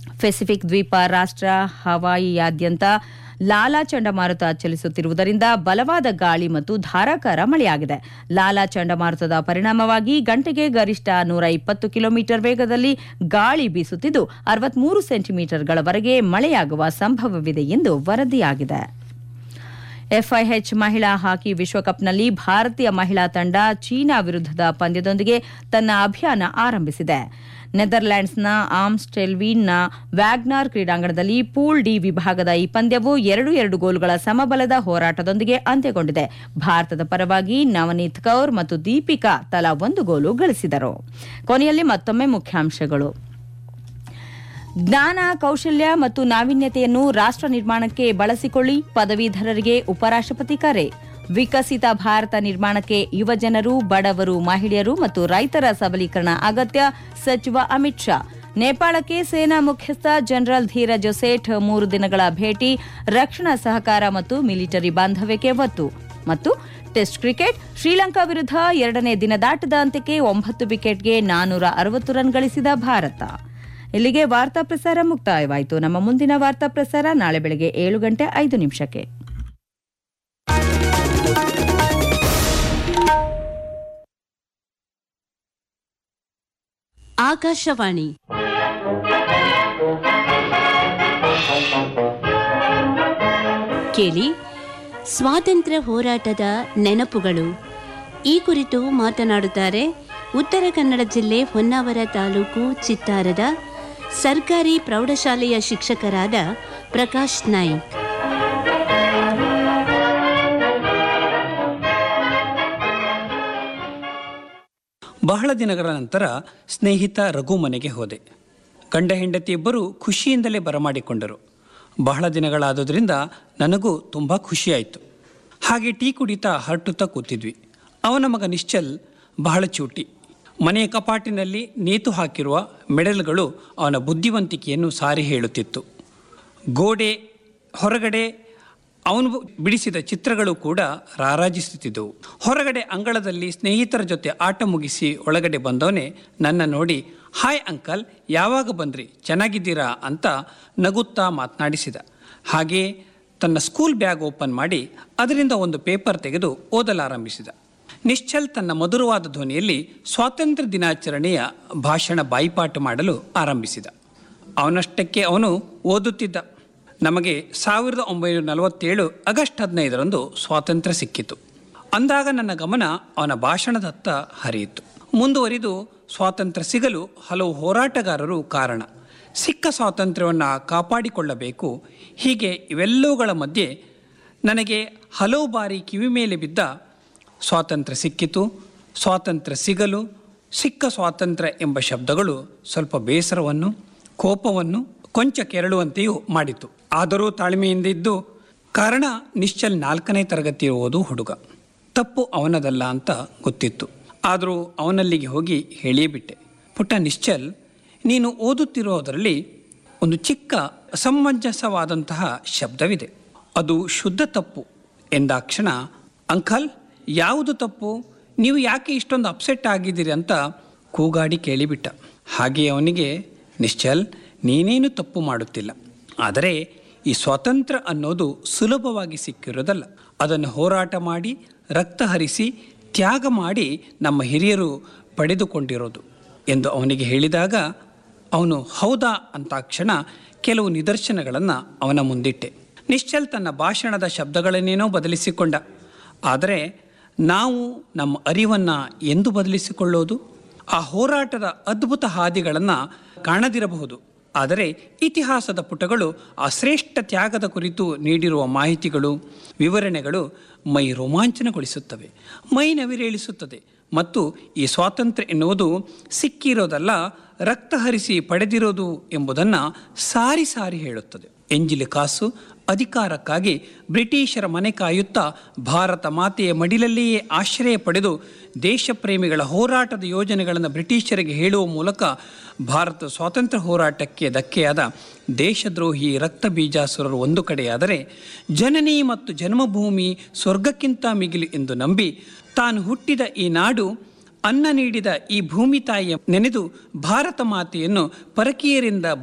Pacific ದ್ವೀಪ ರಾಷ್ಟ್ರ ಹವಾಯಿಯಾದ್ಯಂತ ಲಾಲಾ ಚಂಡಮಾರುತ ಚಲಿಸುತ್ತಿರುವುದರಿಂದ ಬಲವಾದ ಗಾಳಿ ಮತ್ತು ಧಾರಾಕಾರ ಮಳೆಯಾಗಿದೆ ಲಾಲಾ ಚಂಡಮಾರುತದ ಪರಿಣಾಮವಾಗಿ ಗಂಟೆಗೆ ಗರಿಷ್ಠ ನೂರ ಇಪ್ಪತ್ತು ಕಿಲೋಮೀಟರ್ ವೇಗದಲ್ಲಿ ಗಾಳಿ ಬೀಸುತ್ತಿದ್ದು ಅರವತ್ಮೂರು ಸೆಂಟಿಮೀಟರ್ಗಳವರೆಗೆ ಮಳೆಯಾಗುವ ಸಂಭವವಿದೆ ಎಂದು ವರದಿಯಾಗಿದೆ ಎಫ್ಐಎಚ್ ಮಹಿಳಾ ಹಾಕಿ ವಿಶ್ವಕಪ್ನಲ್ಲಿ ಭಾರತೀಯ ಮಹಿಳಾ ತಂಡ ಚೀನಾ ವಿರುದ್ಧದ ಪಂದ್ಯದೊಂದಿಗೆ ತನ್ನ ಅಭಿಯಾನ ಆರಂಭಿಸಿದೆ ನೆದರ್ಲ್ಯಾಂಡ್ಸ್ನ ಆಮ್ಸ್ಟೆಲ್ವೀನ್ನ ವ್ಯಾಗ್ನಾರ್ ಕ್ರೀಡಾಂಗಣದಲ್ಲಿ ಪೂಲ್ ಡಿ ವಿಭಾಗದ ಈ ಪಂದ್ಯವು ಎರಡು ಎರಡು ಗೋಲುಗಳ ಸಮಬಲದ ಹೋರಾಟದೊಂದಿಗೆ ಅಂತ್ಯಗೊಂಡಿದೆ ಭಾರತದ ಪರವಾಗಿ ನವನೀತ್ ಕೌರ್ ಮತ್ತು ದೀಪಿಕಾ ತಲಾ ಒಂದು ಗೋಲು ಗಳಿಸಿದರು ಕೊನೆಯಲ್ಲಿ ಮತ್ತೊಮ್ಮೆ ಮುಖ್ಯಾಂಶಗಳು ಜ್ಞಾನ ಕೌಶಲ್ಯ ಮತ್ತು ನಾವೀನ್ಯತೆಯನ್ನು ರಾಷ್ಟ್ರ ನಿರ್ಮಾಣಕ್ಕೆ ಬಳಸಿಕೊಳ್ಳಿ ಪದವೀಧರರಿಗೆ ಉಪರಾಷ್ಟ್ರಪತಿ ಕರೆ ವಿಕಸಿತ ಭಾರತ ನಿರ್ಮಾಣಕ್ಕೆ ಯುವಜನರು ಬಡವರು ಮಹಿಳೆಯರು ಮತ್ತು ರೈತರ ಸಬಲೀಕರಣ ಅಗತ್ಯ ಸಚಿವ ಅಮಿತ್ ಶಾ ನೇಪಾಳಕ್ಕೆ ಸೇನಾ ಮುಖ್ಯಸ್ಥ ಜನರಲ್ ಧೀರಜ್ ಸೇಠ್ ಮೂರು ದಿನಗಳ ಭೇಟಿ ರಕ್ಷಣಾ ಸಹಕಾರ ಮತ್ತು ಮಿಲಿಟರಿ ಬಾಂಧವ್ಯಕ್ಕೆ ಒತ್ತು ಮತ್ತು ಟೆಸ್ಟ್ ಕ್ರಿಕೆಟ್ ಶ್ರೀಲಂಕಾ ವಿರುದ್ಧ ಎರಡನೇ ದಿನದಾಟದ ಅಂತ್ಯಕ್ಕೆ ಒಂಬತ್ತು ವಿಕೆಟ್ಗೆ ನಾನೂರ ಅರವತ್ತು ರನ್ ಗಳಿಸಿದ ಭಾರತ ಇಲ್ಲಿಗೆ ವಾರ್ತಾ ಪ್ರಸಾರ ಮುಕ್ತಾಯವಾಯಿತು ನಮ್ಮ ಮುಂದಿನ ವಾರ್ತಾ ಪ್ರಸಾರ ನಾಳೆ ಬೆಳಗ್ಗೆ ಏಳು ಗಂಟೆ ಐದು ನಿಮಿಷಕ್ಕೆ ಆಕಾಶವಾಣಿ ಕೇಳಿ ಸ್ವಾತಂತ್ರ್ಯ ಹೋರಾಟದ ನೆನಪುಗಳು ಈ ಕುರಿತು ಮಾತನಾಡುತ್ತಾರೆ ಉತ್ತರ ಕನ್ನಡ ಜಿಲ್ಲೆ ಹೊನ್ನಾವರ ತಾಲೂಕು ಚಿತ್ತಾರದ ಸರ್ಕಾರಿ ಪ್ರೌಢಶಾಲೆಯ ಶಿಕ್ಷಕರಾದ ಪ್ರಕಾಶ್ ನಾಯ್ಕ್ ಬಹಳ ದಿನಗಳ ನಂತರ ಸ್ನೇಹಿತ ರಘು ಮನೆಗೆ ಹೋದೆ ಗಂಡ ಹೆಂಡತಿ ಇಬ್ಬರು ಖುಷಿಯಿಂದಲೇ ಬರಮಾಡಿಕೊಂಡರು ಬಹಳ ದಿನಗಳಾದುದರಿಂದ ನನಗೂ ತುಂಬ ಖುಷಿಯಾಯಿತು ಹಾಗೆ ಟೀ ಕುಡಿತಾ ಹರಟುತ್ತಾ ಕೂತಿದ್ವಿ ಅವನ ಮಗ ನಿಶ್ಚಲ್ ಬಹಳ ಚೂಟಿ ಮನೆಯ ಕಪಾಟಿನಲ್ಲಿ ನೇತು ಹಾಕಿರುವ ಮೆಡಲ್ಗಳು ಅವನ ಬುದ್ಧಿವಂತಿಕೆಯನ್ನು ಸಾರಿ ಹೇಳುತ್ತಿತ್ತು ಗೋಡೆ ಹೊರಗಡೆ ಅವನು ಬಿಡಿಸಿದ ಚಿತ್ರಗಳು ಕೂಡ ರಾರಾಜಿಸುತ್ತಿದ್ದವು ಹೊರಗಡೆ ಅಂಗಳದಲ್ಲಿ ಸ್ನೇಹಿತರ ಜೊತೆ ಆಟ ಮುಗಿಸಿ ಒಳಗಡೆ ಬಂದವನೇ ನನ್ನ ನೋಡಿ ಹಾಯ್ ಅಂಕಲ್ ಯಾವಾಗ ಬಂದ್ರಿ ಚೆನ್ನಾಗಿದ್ದೀರಾ ಅಂತ ನಗುತ್ತಾ ಮಾತನಾಡಿಸಿದ ಹಾಗೆ ತನ್ನ ಸ್ಕೂಲ್ ಬ್ಯಾಗ್ ಓಪನ್ ಮಾಡಿ ಅದರಿಂದ ಒಂದು ಪೇಪರ್ ತೆಗೆದು ಓದಲಾರಂಭಿಸಿದ ನಿಶ್ಚಲ್ ತನ್ನ ಮಧುರವಾದ ಧ್ವನಿಯಲ್ಲಿ ಸ್ವಾತಂತ್ರ್ಯ ದಿನಾಚರಣೆಯ ಭಾಷಣ ಬಾಯಿಪಾಠ ಮಾಡಲು ಆರಂಭಿಸಿದ ಅವನಷ್ಟಕ್ಕೆ ಅವನು ಓದುತ್ತಿದ್ದ ನಮಗೆ ಸಾವಿರದ ಒಂಬೈನೂರ ನಲವತ್ತೇಳು ಆಗಸ್ಟ್ ಹದಿನೈದರಂದು ಸ್ವಾತಂತ್ರ್ಯ ಸಿಕ್ಕಿತು ಅಂದಾಗ ನನ್ನ ಗಮನ ಅವನ ಭಾಷಣದತ್ತ ಹರಿಯಿತು ಮುಂದುವರಿದು ಸ್ವಾತಂತ್ರ್ಯ ಸಿಗಲು ಹಲವು ಹೋರಾಟಗಾರರು ಕಾರಣ ಸಿಕ್ಕ ಸ್ವಾತಂತ್ರ್ಯವನ್ನು ಕಾಪಾಡಿಕೊಳ್ಳಬೇಕು ಹೀಗೆ ಇವೆಲ್ಲವುಗಳ ಮಧ್ಯೆ ನನಗೆ ಹಲವು ಬಾರಿ ಕಿವಿ ಮೇಲೆ ಬಿದ್ದ ಸ್ವಾತಂತ್ರ್ಯ ಸಿಕ್ಕಿತು ಸ್ವಾತಂತ್ರ್ಯ ಸಿಗಲು ಸಿಕ್ಕ ಸ್ವಾತಂತ್ರ್ಯ ಎಂಬ ಶಬ್ದಗಳು ಸ್ವಲ್ಪ ಬೇಸರವನ್ನು ಕೋಪವನ್ನು ಕೊಂಚ ಕೆರಳುವಂತೆಯೂ ಮಾಡಿತು ಆದರೂ ತಾಳ್ಮೆಯಿಂದ ಇದ್ದು ಕಾರಣ ನಿಶ್ಚಲ್ ನಾಲ್ಕನೇ ತರಗತಿ ಓದು ಹುಡುಗ ತಪ್ಪು ಅವನದಲ್ಲ ಅಂತ ಗೊತ್ತಿತ್ತು ಆದರೂ ಅವನಲ್ಲಿಗೆ ಹೋಗಿ ಹೇಳಿಯೇ ಪುಟ್ಟ ನಿಶ್ಚಲ್ ನೀನು ಓದುತ್ತಿರೋದರಲ್ಲಿ ಒಂದು ಚಿಕ್ಕ ಅಸಮಂಜಸವಾದಂತಹ ಶಬ್ದವಿದೆ ಅದು ಶುದ್ಧ ತಪ್ಪು ಎಂದಾಕ್ಷಣ ಅಂಕಲ್ ಯಾವುದು ತಪ್ಪು ನೀವು ಯಾಕೆ ಇಷ್ಟೊಂದು ಅಪ್ಸೆಟ್ ಆಗಿದ್ದೀರಿ ಅಂತ ಕೂಗಾಡಿ ಕೇಳಿಬಿಟ್ಟ ಹಾಗೆ ಅವನಿಗೆ ನಿಶ್ಚಲ್ ನೀನೇನು ತಪ್ಪು ಮಾಡುತ್ತಿಲ್ಲ ಆದರೆ ಈ ಸ್ವಾತಂತ್ರ್ಯ ಅನ್ನೋದು ಸುಲಭವಾಗಿ ಸಿಕ್ಕಿರೋದಲ್ಲ ಅದನ್ನು ಹೋರಾಟ ಮಾಡಿ ರಕ್ತ ಹರಿಸಿ ತ್ಯಾಗ ಮಾಡಿ ನಮ್ಮ ಹಿರಿಯರು ಪಡೆದುಕೊಂಡಿರೋದು ಎಂದು ಅವನಿಗೆ ಹೇಳಿದಾಗ ಅವನು ಹೌದಾ ಅಂತಾಕ್ಷಣ ಕೆಲವು ನಿದರ್ಶನಗಳನ್ನು ಅವನ ಮುಂದಿಟ್ಟೆ ನಿಶ್ಚಲ್ ತನ್ನ ಭಾಷಣದ ಶಬ್ದಗಳನ್ನೇನೋ ಬದಲಿಸಿಕೊಂಡ ಆದರೆ ನಾವು ನಮ್ಮ ಅರಿವನ್ನು ಎಂದು ಬದಲಿಸಿಕೊಳ್ಳೋದು ಆ ಹೋರಾಟದ ಅದ್ಭುತ ಹಾದಿಗಳನ್ನು ಕಾಣದಿರಬಹುದು ಆದರೆ ಇತಿಹಾಸದ ಪುಟಗಳು ಆ ಶ್ರೇಷ್ಠ ತ್ಯಾಗದ ಕುರಿತು ನೀಡಿರುವ ಮಾಹಿತಿಗಳು ವಿವರಣೆಗಳು ಮೈ ರೋಮಾಂಚನಗೊಳಿಸುತ್ತವೆ ಮೈ ನವಿರೇಳಿಸುತ್ತದೆ ಮತ್ತು ಈ ಸ್ವಾತಂತ್ರ್ಯ ಎನ್ನುವುದು ಸಿಕ್ಕಿರೋದಲ್ಲ ರಕ್ತ ಹರಿಸಿ ಪಡೆದಿರೋದು ಎಂಬುದನ್ನು ಸಾರಿ ಸಾರಿ ಹೇಳುತ್ತದೆ ಎಂಜಿಲಿ ಕಾಸು ಅಧಿಕಾರಕ್ಕಾಗಿ ಬ್ರಿಟಿಷರ ಮನೆ ಕಾಯುತ್ತಾ ಭಾರತ ಮಾತೆಯ ಮಡಿಲಲ್ಲಿಯೇ ಆಶ್ರಯ ಪಡೆದು ದೇಶಪ್ರೇಮಿಗಳ ಹೋರಾಟದ ಯೋಜನೆಗಳನ್ನು ಬ್ರಿಟಿಷರಿಗೆ ಹೇಳುವ ಮೂಲಕ ಭಾರತ ಸ್ವಾತಂತ್ರ್ಯ ಹೋರಾಟಕ್ಕೆ ಧಕ್ಕೆಯಾದ ದೇಶದ್ರೋಹಿ ರಕ್ತ ಬೀಜಾಸುರರು ಒಂದು ಕಡೆಯಾದರೆ ಜನನಿ ಮತ್ತು ಜನ್ಮಭೂಮಿ ಸ್ವರ್ಗಕ್ಕಿಂತ ಮಿಗಿಲು ಎಂದು ನಂಬಿ ತಾನು ಹುಟ್ಟಿದ ಈ ನಾಡು ಅನ್ನ ನೀಡಿದ ಈ ಭೂಮಿ ತಾಯಿಯ ನೆನೆದು ಭಾರತ ಮಾತೆಯನ್ನು ಪರಕೀಯರಿಂದ